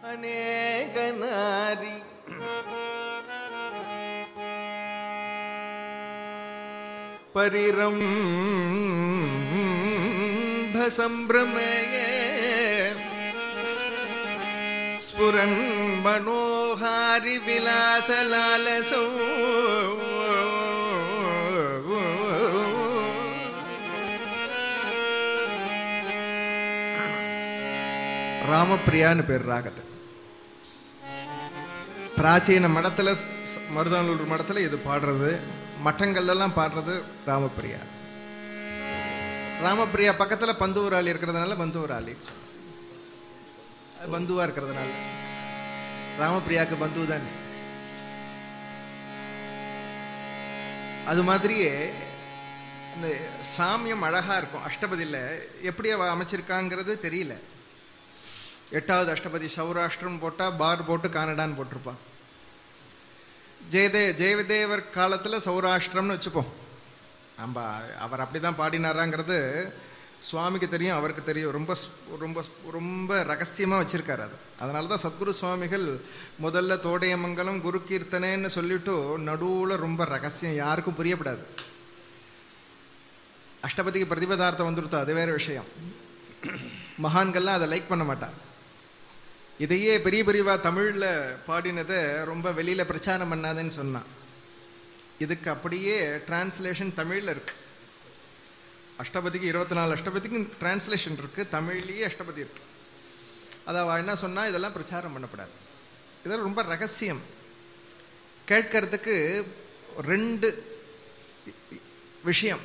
ಅನೇಕ ನಾರಿ ಪರಿರಂಭ ಸಂಭ್ರಮಯೇ ಸ್ಫುರನ್ ಮನೋಹಾರಿ ವಿಲಾಸ ಲಾಲಸೌ ராமப்பிரியான்னு பேர் ராகத்து பிராச்சீன மடத்துல ஸ்- மருதானூர் மடத்துல இது பாடுறது மட்டங்கள்லாம் பாடுறது ராமப்பிரியா ராமப்பிரியா பக்கத்துல பந்துவராளி இருக்கிறதுனால பந்துவராளி அது பந்துவா இருக்கிறதுனால ராமப்பிரியாக்கு பந்து தானே அது மாதிரியே இந்த சாமியம் அழகா இருக்கும் அஷ்டபதியில எப்படி அவ அமைச்சிருக்காங்கிறது தெரியல எட்டாவது அஷ்டபதி சௌராஷ்டிரம் போட்டா பார் போட்டு கானடான்னு போட்டிருப்பான் ஜெயதே ஜெயதேவர் காலத்துல சௌராஷ்டிரம்னு வச்சுப்போம் நம்ம அவர் அப்படிதான் பாடினாராங்கிறது சுவாமிக்கு தெரியும் அவருக்கு தெரியும் ரொம்ப ஸ்- ரொம்ப ஸ்- ரொம்ப ரகசியமா வச்சிருக்காரு அது அதனால தான் சத்குரு சுவாமிகள் முதல்ல தோடையமங்கலம் குரு கீர்த்தனைன்னு சொல்லிட்டு நடுவுல ரொம்ப ரகசியம் யாருக்கும் புரியப்படாது அஷ்டபதிக்கு பிரதிபதார்த்தம் வந்துருத்தா அது வேற விஷயம் மகான்கள்லாம் அதை லைக் பண்ண மாட்டா இதையே பெரிய பெரியவா தமிழ்ல பாடினதை ரொம்ப வெளியில பிரச்சாரம் பண்ணாதேன்னு சொன்னான் இதுக்கு அப்படியே டிரான்ஸ்லேஷன் தமிழ்ல இருக்கு அஷ்டபதிக்கு இருபத்தி நாலு அஷ்டபதிக்கு டிரான்ஸ்லேஷன் இருக்கு தமிழ்லயே அஷ்டபதி இருக்கு அதை அவ என்ன சொன்னா இதெல்லாம் பிரச்சாரம் பண்ணப்படாது இதெல்லாம் ரொம்ப ரகசியம் கேட்கறதுக்கு ரெண்டு விஷயம்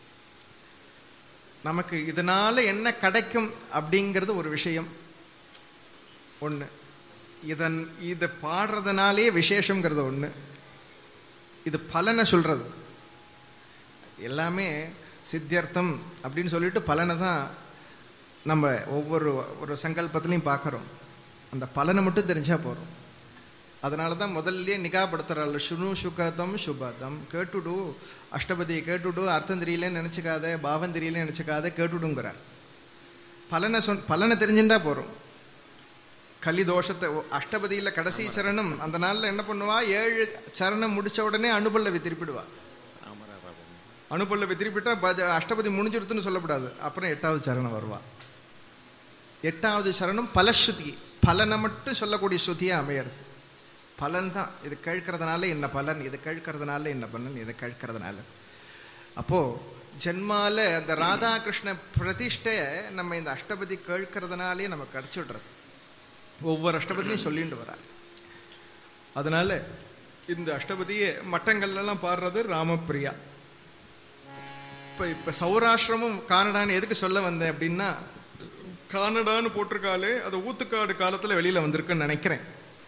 நமக்கு இதனால என்ன கிடைக்கும் அப்படிங்கிறது ஒரு விஷயம் ஒண்ணு இதன் இதை பாடுறதுனாலே விசேஷங்கிறது ஒண்ணு இது பலனை சொல்றது எல்லாமே சித்தியர்த்தம் அப்படின்னு சொல்லிட்டு பலனை தான் நம்ம ஒவ்வொரு ஒரு சங்கல்பத்திலையும் பார்க்குறோம் அந்த பலனை மட்டும் தெரிஞ்சா போறோம் அதனால தான் முதல்லயே நிகாப்படுத்துறாள் சுனு சுகதம் சுபதம் கேட்டுடு அஷ்டபதியை கேட்டுடு அர்த்தம் தெரியலன்னு நினச்சிக்காத பாவம் தெரியலன்னு நினச்சிக்காத கேட்டுடுங்கிறார் பலனை சொன் பலனை தெரிஞ்சுட்டா போறோம் கலி தோஷத்தை ஓ, அஷ்டபதியில கடைசி சரணம் அந்த நாள்ல என்ன பண்ணுவா ஏழு சரணம் முடிச்ச உடனே அனுபல்லவி திருப்பிடுவா அனுபல்லவி திருப்பிட்டா பஜ- அஷ்டபதி முடிஞ்சிருத்துன்னு சொல்லக்கூடாது அப்புறம் எட்டாவது சரணம் வருவா எட்டாவது சரணம் பலஸ்ருதி பலனை மட்டும் சொல்லக்கூடிய ஸ்ருதியா அமையிறது பலன் தான் இது கேட்கறதுனால என்ன பலன் இது கேட்கறதுனால என்ன பலன் இது கேட்கறதுனால அப்போ ஜென்மால அந்த ராதாகிருஷ்ண பிரதிஷ்டை நம்ம இந்த அஷ்டபதி கேட்கறதுனாலே நமக்கு கிடைச்சு விடுறது ஒவ்வொரு அஷ்டபதியும் சொல்லிட்டு வரார் அதனால இந்த அஷ்டபதியை மட்டங்கள்லாம் பாடுறது ராமப்பிரியா இப்ப இப்ப சௌராஷ்டிரமும் கானடான்னு எதுக்கு சொல்ல வந்தேன் அப்படின்னா கானடான்னு போட்டிருக்காலே அது ஊத்துக்காடு காலத்துல வெளியில வந்திருக்குன்னு நினைக்கிறேன்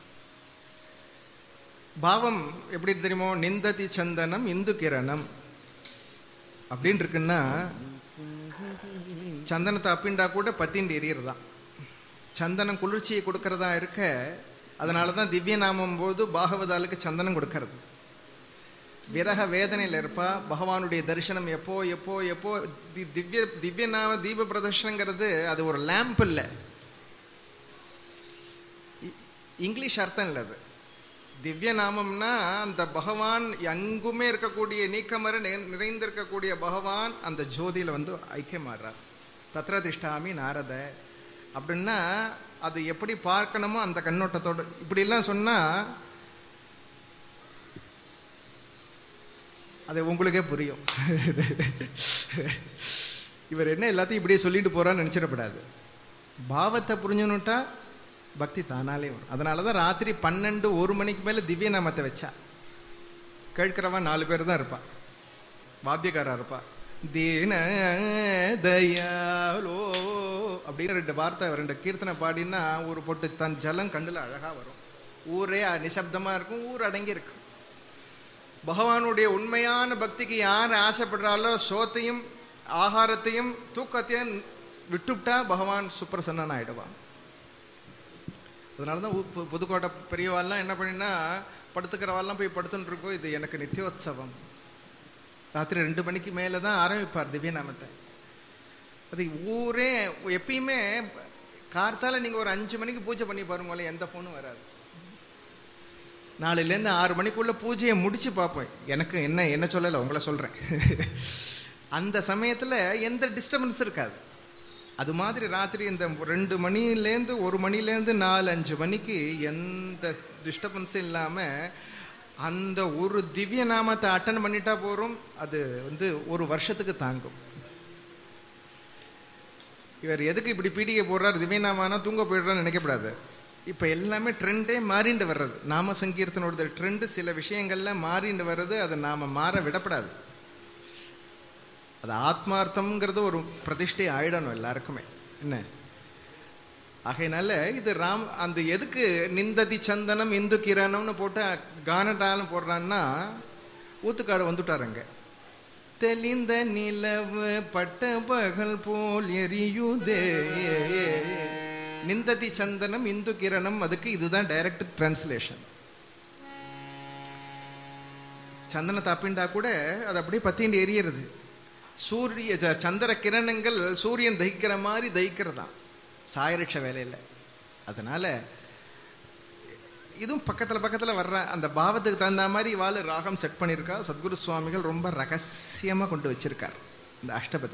பாவம் எப்படி தெரியுமோ நிந்ததி சந்தனம் இந்து கிரணம் அப்படின்னு இருக்குன்னா சந்தனத்தை அப்பிண்டா கூட பத்திண்டு எரியறதான் சந்தனம் குளிர்ச்சியை கொடுக்கறதா இருக்க அதனால தான் திவ்ய நாமம் போது பாகவதாலுக்கு சந்தனம் கொடுக்கறது விரக வேதனையில் இருப்பா பகவானுடைய தரிசனம் எப்போ எப்போ எப்போ தி- திவ்ய திவ்ய நாம தீப பிரதர்ஷனங்கிறது அது ஒரு லேம்ப் இல்லை இ- இங்கிலீஷ் அர்த்தம் இல்லை அது திவ்ய நாமம்னா அந்த பகவான் எங்குமே இருக்கக்கூடிய நீக்கமர நி- நிறைந்திருக்கக்கூடிய பகவான் அந்த ஜோதியில வந்து ஐக்கியமாடுறார் தத்ர திஷ்டாமி நாரத அப்படின்னா அது எப்படி பார்க்கணுமோ அந்த கண்ணோட்டத்தோட இப்படி எல்லாம் சொன்னா அது உங்களுக்கே புரியும் இவர் என்ன எல்லாத்தையும் இப்படியே சொல்லிட்டு போறான்னு நினைச்சிடக்கூடாது பாவத்தை புரிஞ்சுன்னுட்டா பக்தி தானாலே வரும் அதனால தான் ராத்திரி பன்னெண்டு ஒரு மணிக்கு மேல திவ்ய நாமத்தை வச்சா கேட்கிறவன் நாலு பேர் தான் இருப்பா வாத்தியக்காரா இருப்பா தீன தயாலோ அப்படின்னு ரெண்டு வார்த்தை ரெண்டு கீர்த்தனை பாடினா ஒரு பொட்டு தன் ஜலம் கண்ணுல அழகா வரும் ஊரே நிசப்தமா இருக்கும் ஊர் அடங்கி இருக்கும் பகவானுடைய உண்மையான பக்திக்கு யார் ஆசைப்படுறாலோ சோத்தையும் ஆகாரத்தையும் தூக்கத்தையும் விட்டுவிட்டா பகவான் சுப்பிரசன்னன் ஆயிடுவான் அதனால தான் ஊ- பு- புதுக்கோட்டை பெரியவாள்லாம் என்ன பண்ணினா படுத்துக்கிறவாள்லாம் போய் படுத்துட்டு இருக்கோம் இது எனக்கு நித்தியோத்சவம் ராத்திரி ரெண்டு மணிக்கு மேலே தான் ஆரம்பிப்பார் திவ்ய நாமத்தை அது ஊரே எப்பயுமே கார்த்தால நீங்க ஒரு அஞ்சு மணிக்கு பூஜை பண்ணி பாருங்களேன் எந்த ஃபோனும் வராது நாளையிலேருந்து ஆறு மணிக்குள்ள பூஜையை முடிச்சு பார்ப்போம் எனக்கு என்ன என்ன சொல்லலை உங்களை சொல்றேன் அந்த சமயத்துல எந்த டிஸ்டர்பன்ஸ் இருக்காது அது மாதிரி ராத்திரி இந்த ரெண்டு மணிலேருந்து ஒரு மணிலேருந்து நாலு அஞ்சு மணிக்கு எந்த டிஸ்டர்பன்ஸும் இல்லாமல் அந்த ஒரு திவ்ய நாமத்தை அட்டன் பண்ணிட்டா போறோம் அது வந்து ஒரு வருஷத்துக்கு தாங்கும் இவர் எதுக்கு இப்படி பீடிகை போடுறாரு திவ்ய நாமானா தூங்க போயிடுறான்னு நினைக்கப்படாது இப்போ எல்லாமே ட்ரெண்டே மாறிண்டு வர்றது நாம சங்கீர்த்தனோட ட்ரெண்டு சில விஷயங்கள்ல மாறிண்டு வர்றது அதை நாம மாற விடப்படாது அது ஆத்மார்த்தம்ங்கிறது ஒரு பிரதிஷ்டை ஆயிடணும் எல்லாருக்குமே என்ன ஆகையினால இது ராம் அந்த எதுக்கு நிந்ததி சந்தனம் இந்து கிரணம்னு போட்டு கானடாலும் போடுறான்னா ஊத்துக்காடு வந்துட்டாருங்க தெளிந்த நிலவு பட்ட பகல் போல் எரியுதே நிந்ததி சந்தனம் இந்து கிரணம் அதுக்கு இதுதான் டைரக்ட் டிரான்ஸ்லேஷன் சந்தன தப்பிண்டா கூட அது அப்படியே பத்திண்டு எரியறது சூரிய ச- சந்திர கிரணங்கள் சூரியன் தகிக்கிற மாதிரி தகிக்கிறதாம் சாயரட்ச வேலையில் அதனால இதுவும் பக்கத்துல பக்கத்துல வர்ற அந்த பாவத்துக்கு தகுந்த மாதிரி வாழ ராகம் செட் பண்ணியிருக்கா சத்குரு சுவாமிகள் ரொம்ப ரகசியமா கொண்டு வச்சிருக்கார் இந்த அஷ்டபதி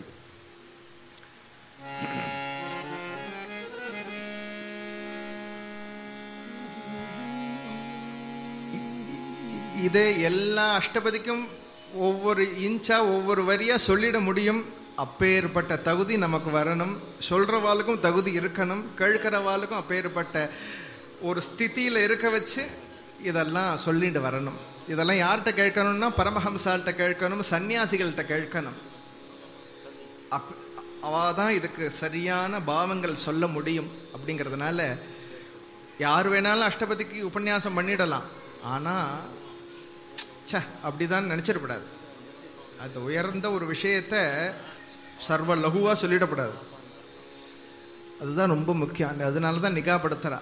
இது எல்லா அஷ்டபதிக்கும் ஒவ்வொரு இன்ச்சா ஒவ்வொரு வரியா சொல்லிட முடியும் அப்பேற்பட்ட தகுதி நமக்கு வரணும் சொல்றவாளுக்கும் தகுதி இருக்கணும் கேட்கிறவாளுக்கும் அப்பேற்பட்ட ஒரு ஸ்திதியில இருக்க வச்சு இதெல்லாம் சொல்லிட்டு வரணும் இதெல்லாம் யார்கிட்ட கேட்கணும்னா பரமஹம்சால்கிட்ட கேட்கணும் சன்னியாசிகள்கிட்ட கேட்கணும் அப் அவாதான் இதுக்கு சரியான பாவங்கள் சொல்ல முடியும் அப்படிங்கிறதுனால யார் வேணாலும் அஷ்டபதிக்கு உபன்யாசம் பண்ணிடலாம் ஆனா ச்சே அப்படிதான் நினைச்சிடக்கூடாது அந்த உயர்ந்த ஒரு விஷயத்த சர்வ லகுவா சொல்லிடக்கூடாது அதுதான் ரொம்ப முக்கியம் அதனால தான் நிகாப்படுத்துறா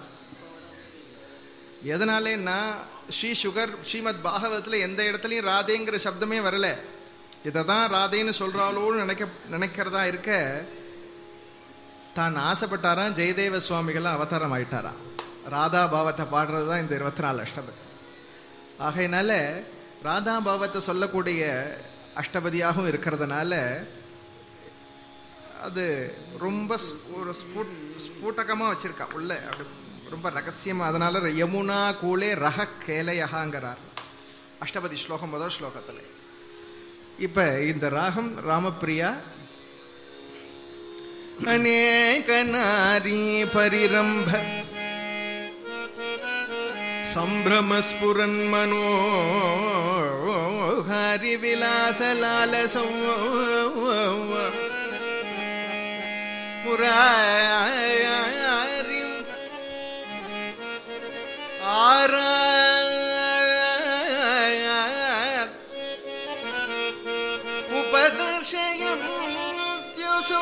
எதனாலேன்னா ஸ்ரீ சுகர் ஸ்ரீமத் பாகவதத்தில் எந்த இடத்துலையும் ராதேங்கிற சப்தமே வரல இதை தான் ராதேன்னு சொல்றாளோன்னு நினைக்க நினைக்கிறதா இருக்க தான் ஆசைப்பட்டாராம் ஜெயதேவ சுவாமிகள்லாம் அவதாரம் ஆயிட்டாராம் ராதா பாவத்தை பாடுறது தான் இந்த இருபத்தி நாலு அஷ்டபதி ஆகையினால ராதா பாவத்தை சொல்லக்கூடிய அஷ்டபதியாகவும் இருக்கிறதுனால அது ரொம்ப ஸ்- ஒரு ஸ்புட் ஸ்புட்டகமாக வச்சிருக்கா உள்ள அப்படி ரொம்ப ரகசியமா அதனால யமுனா கூலே ரக கேலையகாங்கிறார் அஷ்டபதி ஸ்லோகம் முதல் ஸ்லோகத்தில் இப்ப இந்த ராகம் ராமப்பிரியா அநேக நாரி பரிரம்ப सम्भ्रमस्फुरन् मनो हरिविलासलालसौ मुरारिम् आरा उपदर्शयन्त्युसौ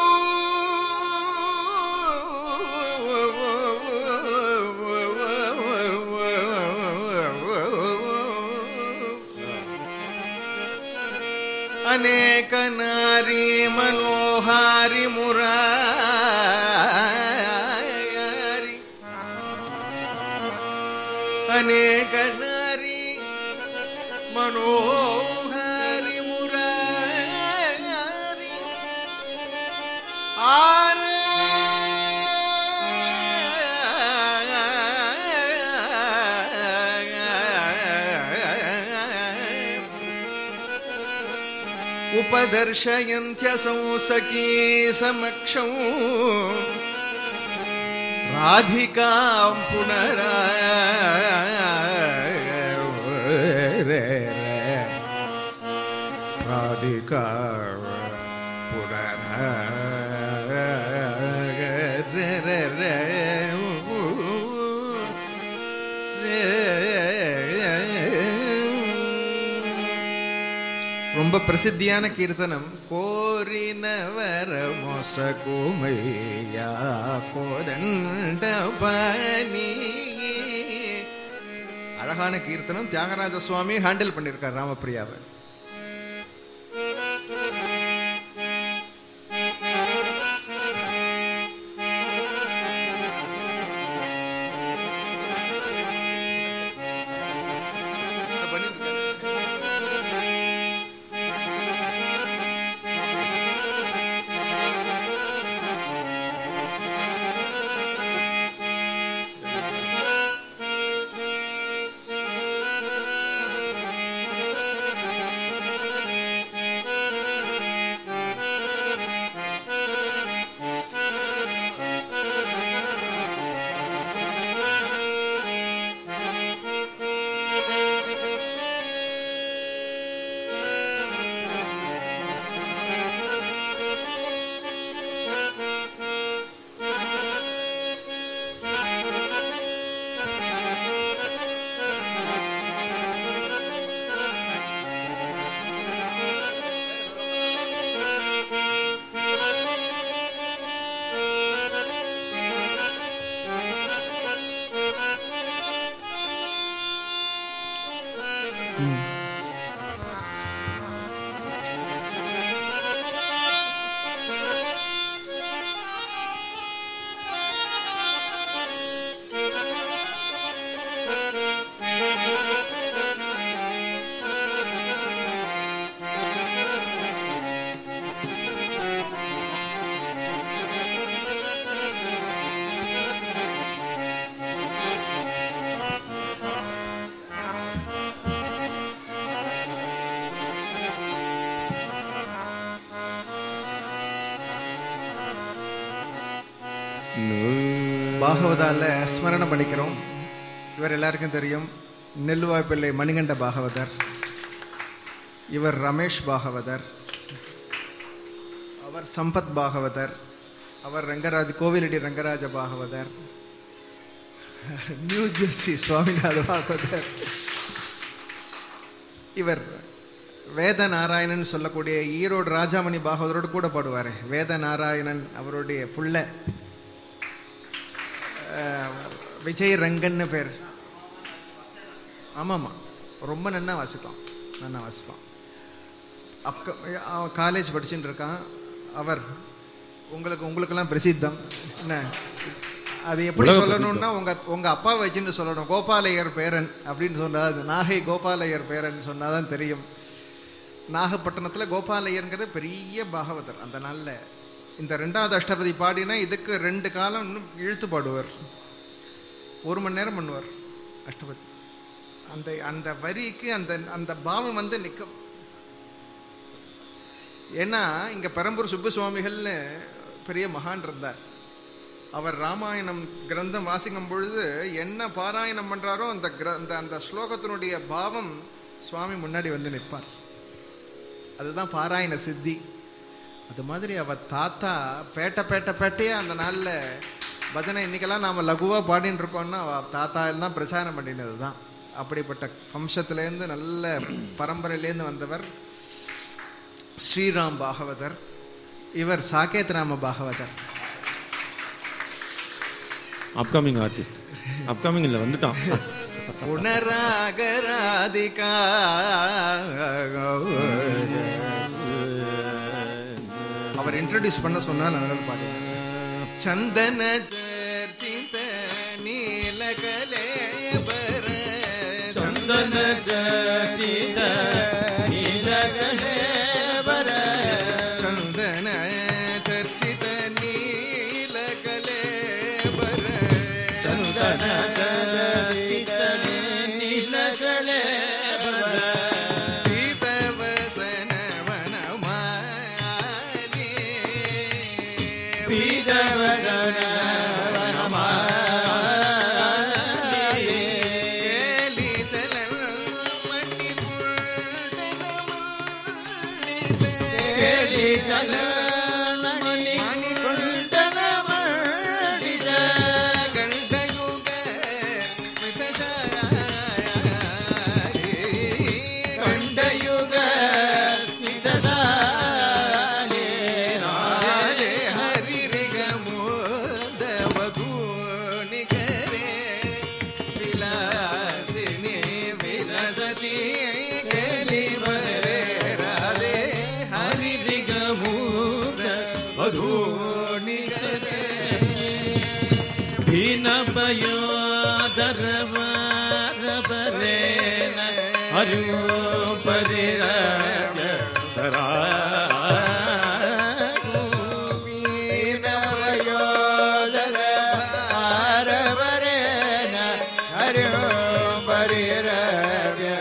अनेक नारी मनोहारि मुरारी अनेक नारी मनोहारि मुरारी आर उपदर्शयन्त्यसौ सखी समक्षौ राधिकां पुनरा राधिका पुनरा रे रे रे ரொம்ப பிரசித்தியான கீர்த்தனம் கோரினவர மொசகுமையா கோதண்ட பனி அழகான கீர்த்தனம் தியாகராஜ சுவாமி ஹேண்டில் பண்ணியிருக்கார் ராமப்பிரியாவை பாகவதால ஸ்மரணம் பண்ணிக்கிறோம் இவர் எல்லாருக்கும் தெரியும் நெல்லுவாய் பிள்ளை மணிகண்ட பாகவதர் இவர் ரமேஷ் பாகவதர் அவர் சம்பத் பாகவதர் அவர் ரங்கராஜ் கோவிலடி ரங்கராஜ பாகவதர் நியூஸ் ஜெர்சி சுவாமிநாத பாகவதர் இவர் வேத நாராயணன் சொல்லக்கூடிய ஈரோடு ராஜாமணி பாகவதரோடு கூட பாடுவார் வேத நாராயணன் அவருடைய புள்ள அஹ், விஜய் ரங்கன்னு பேர் ஆமாம்மா ரொம்ப நன்னா வாசிப்பான் நன்னா வாசிப்பான் அக்க அவன் காலேஜ் படிச்சுட்டு இருக்கான் அவர் உங்களுக்கு உங்களுக்கெல்லாம் பிரசித்தம் என்ன அது எப்படி உலக சொல்லணும்னா உங்க உங்க அப்பாவை வச்சுட்டு சொல்லணும் கோபாலையர் பேரன் அப்படின்னு சொன்னா அது நாகை கோபாலையர் பேரன் சொன்னாதான் தெரியும் நாகப்பட்டினத்துல கோபாலையருங்கிறது பெரிய பாகவதர் அந்த நாள்ல இந்த ரெண்டாவது அஷ்டபதி பாடினா இதுக்கு ரெண்டு காலம் இன்னும் இழுத்து பாடுவார் ஒரு மணி நேரம் பண்ணுவார் அஷ்டபதி அந்த அந்த வரிக்கு அந்த அந்த பாவம் வந்து நிற்கும் ஏன்னா இங்க பெரம்பூர் சுப்புசுவாமிகள்னு பெரிய மகான் இருந்தார் அவர் ராமாயணம் கிரந்தம் வாசிக்கும் பொழுது என்ன பாராயணம் பண்றாரோ அந்த கிர- அந்த அந்த ஸ்லோகத்தினுடைய பாவம் சுவாமி முன்னாடி வந்து நிற்பார் அதுதான் பாராயண சித்தி அது மாதிரி அவ தாத்தா பேட்ட பேட்ட பேட்டையா அந்த நாள்ல பஜனை இன்னைக்கெல்லாம் நாம லகுவா பாடின்னு இருக்கோம்னா அவ தாத்தா எல்லாம் பிரச்சாரம் பண்ணினது தான் அப்படிப்பட்ட வம்சத்திலேருந்து நல்ல பரம்பரையிலேருந்து வந்தவர் ஸ்ரீராம் பாகவதர் இவர் Saketh Rama Bhagavatar upcoming artist upcoming இல்லை வந்துட்டான் புனராகராதிகா அவர் இன்ட்ரடியூஸ் பண்ண சொன்னா நான் பாடு சந்தன சர்ச்சித நீலகலேபர ಚಂದನ ಚಚಿತ ನೀಲಗಣೇವರ சந்தன சர்ச்சித நீலகலேபர ಚಂದನ ಚಚಿತ ನೀಲಗಣೇವರ பீதவசனவனமாலே பீதவசன கேலி சலல் மணி ಕೇಳಿ ಚಲ ಮಣಿ ಕುಂಟಲ ಮಾಡಿದ ಗಂಡಯುಗ ಕಂಡಯುಗ ಸ್ಮಿತದಾನೆ ರಾಜೆ ಹರಿರಿಗ ಮೋದವಗೂ ನಿಗರೆ ವಿಲಾಸಿನಿ ವಿಲಸತಿ ಕೇಳಿ ಬರೆ ರಾಧೆ ಹರಿದಿಗ ಮೂದ ವಧೂ ನಿಗರೆ ಭೀನ ಬಯೋದರವರಬರೇನ ಹರಿಯೋ ಪರಿರಾಜ ಸರಾ ವೀರವಯೋಧರ ಆರವರೇನ ಹರಿಯೋ ಪರಿರವ್ಯ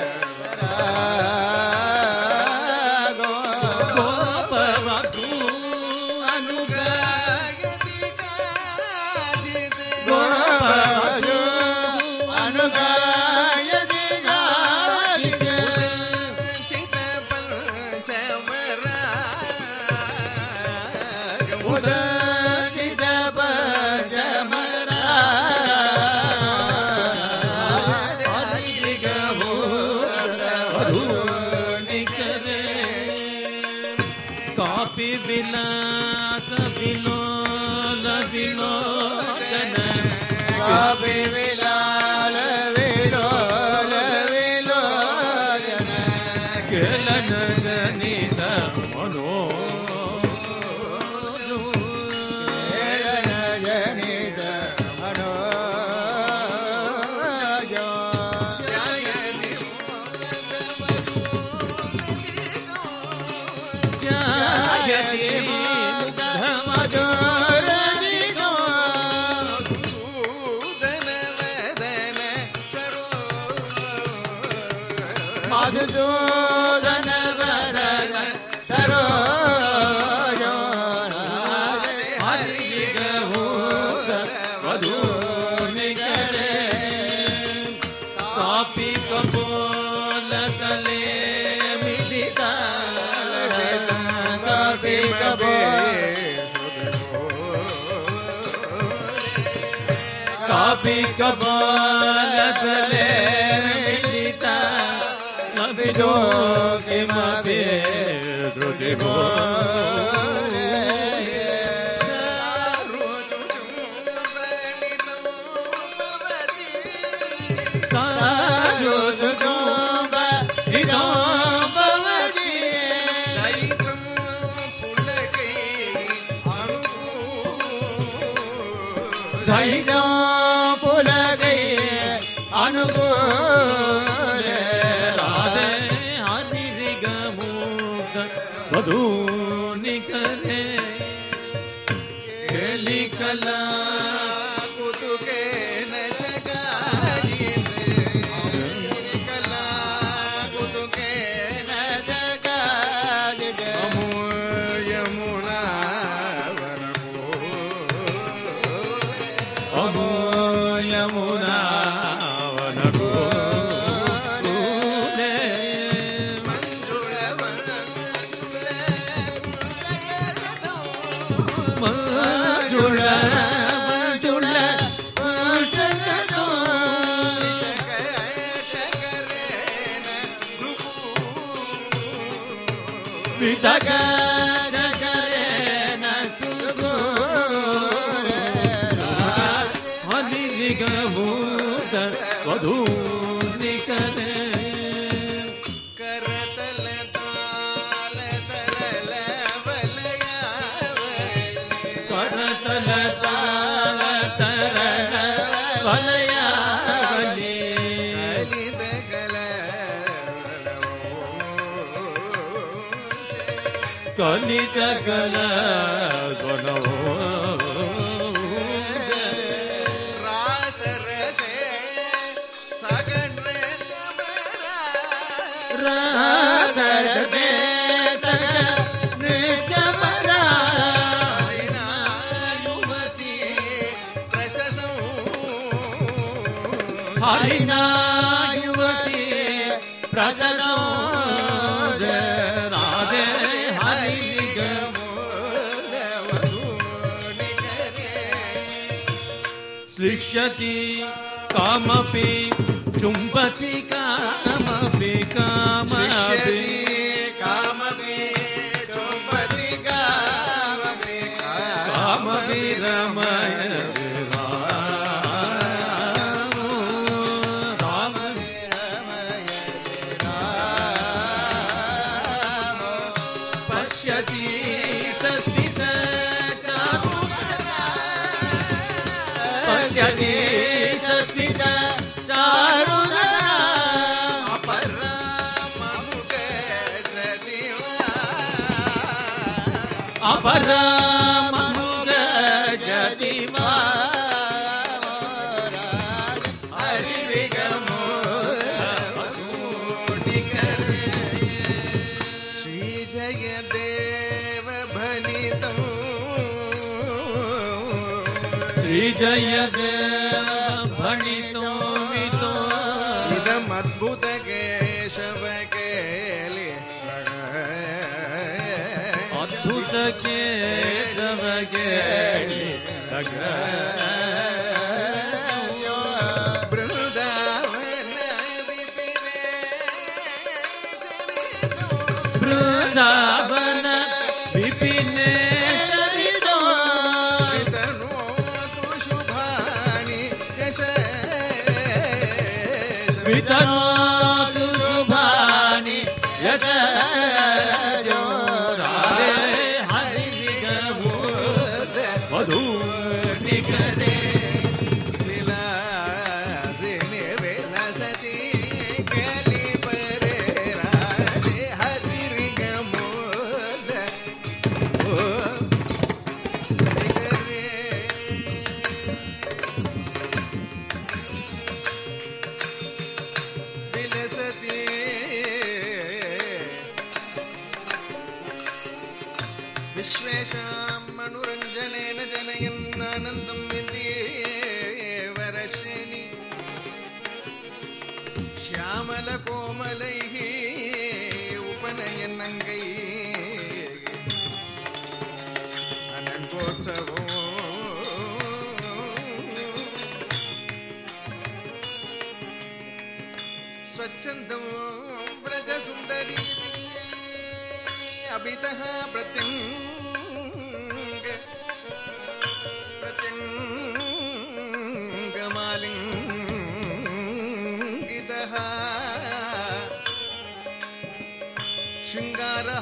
ಗೋಪವಧೂ ಅನುಗ ಗೋಪವಧೂ ಅನುಗಾಯದಿ ಗಾಯಿಗ ಚಿತ ಪಂಚಮರ ಉದಚಿತ ಪಂಚಮರ ಹರಿಗ ವಧೂ ನಿಕರೆ ಕಾಪಿ ವಿಲಾಸ ವಿಲೋಲ ವಿಲೋಚನ ಕಾಪಿ ವಿಲಾಲ ವಿಲೋಲ ವಿಲೋಚನ ಕೇಳನ ಗಣಿತ ಮನೋ ಜನಿತ ಮನೋಜ ಜಾಯತಿ ಮುಗ್ಧಮಜೋ ಮಧುಸೂದನ ವರನ ಸರೋಜ ಹರಿಗ ಹೋಗ अपि कपालतले मिलिता अपि जो किमपि श्रुतिभो புலகை அனுகூல राधे हरि गमोद वधू निकले केली कला अमो यमुना वनको மஞ்சுள மஞ்சுள விஜக ஜகரேன हरि गमोद वधू निकले பரதல தாள தரண வலயாவலி कलित कल ராசரதே சக நித்யபரா ஹரிநாயுவதி பிரசனோ राधे हरि शिष्यति कामपि चुम्बति कामपि कामपि कामपि रमय राम पश्यति सस्मित पश्यति सस्मित चारुदरा अपराममुग जतिमा श्रीजयदेव भनितम् श्रीजय भणितो वितो इदमद्भुत केशव केलि अद्भुत केशव केळि बृन्दावन विपिने वृन्दावन विपिने चरितो वितनोतु शुभानि यश वितनोतु शुभानि यश राधे हरि निगमो वधू निकरे विलासिनि विलसति कलिपरे राधे हरिरिगमोद ओ निकरे विलसति विश्वेषां मनोरञ्जनेन जनयन् आनन्दं विद्येवरशनि श्यामलकोमलैः उपनयन् अङ्गैः अनङ्गोत्सवो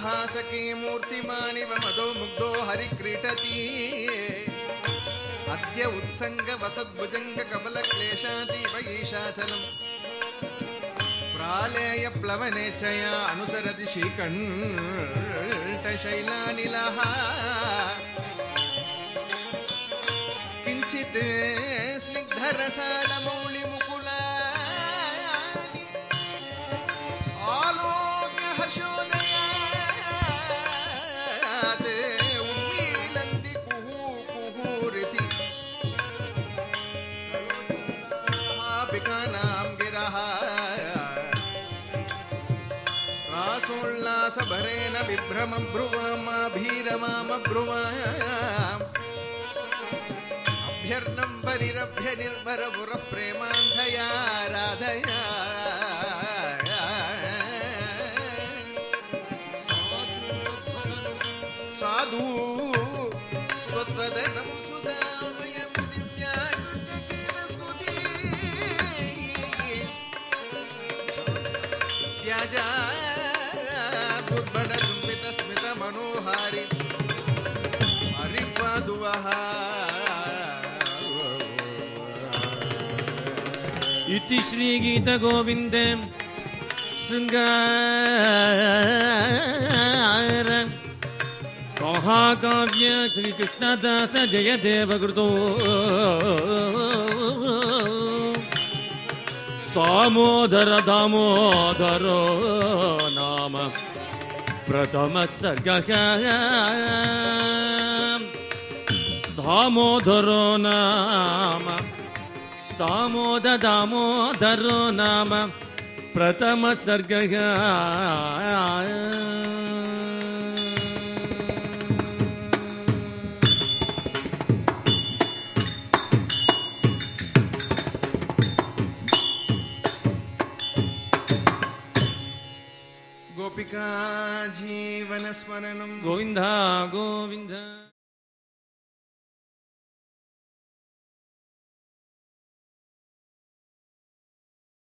मन्दहासके मूर्तिमानिव मदो मुग्धो हरिक्रीटति अद्य उत्सङ्ग वसद्भुजङ्ग कमलक्लेशातीव ईशाचलम् प्रालेय प्लवने चया अनुसरति श्रीकण्ठशैलानिलः किञ्चित् स्निग्धरसालमौलिमुकुलानि आलोक्य हर्षोदयात् उन्मीलन्ति कुहू कुहूरिति पिकानां गिरः रासोल्लासभरेण बिभ्रमं ब्रुवामाभीरमामब्रुवाम् अभ्यर्नं परिरभ्य निर्भरपुरः प्रेमान्धया राधया साधु त्वद्वदनं सुधामयं दिव्याकृत्यकीर्तस्तुति व्याजाद्भुद्भटसुम्बितस्मितमनोहारि हरिपादुवः इति श्रीगीतगोविन्दे शृङ्गार महाकाव्य श्रीकृष्णदास जयदेवकृतो सामोदर दामोदरो नाम प्रथमः सर्गः दामोदरो नाम सामोद दामोदरो नाम प्रथम सर्गः गोपिका जीवनस्मरणम् गोविन्द गोविन्द